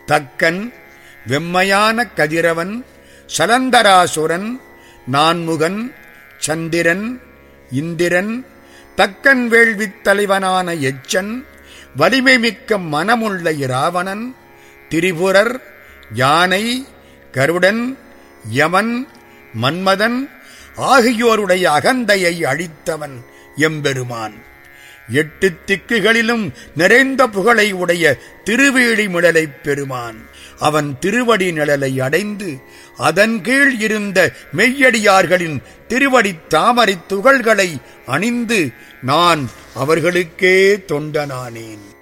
தக்கன் வெம்மையான கதிரவன் சலந்தராசுரன் நான்முகன் சந்திரன் இந்திரன் தக்கன் வேள்வித் தலைவனான எச்சன் வலிமை மிக்க மனமுள்ள இராவணன் திரிபுரர் யானை கருடன் யமன் மன்மதன் ஆகியோருடைய அகந்தையை அழித்தவன் எம்பெருமான் எட்டு திக்குகளிலும் நிறைந்த புகழை உடைய திருவேழி மிடலைப் பெருமான் அவன் திருவடி நிழலை அடைந்து அதன் கீழ் இருந்த மெய்யடியார்களின் திருவடித் தாமரைத் துகள்களை அணிந்து நான் அவர்களுக்கே தொண்டனானேன்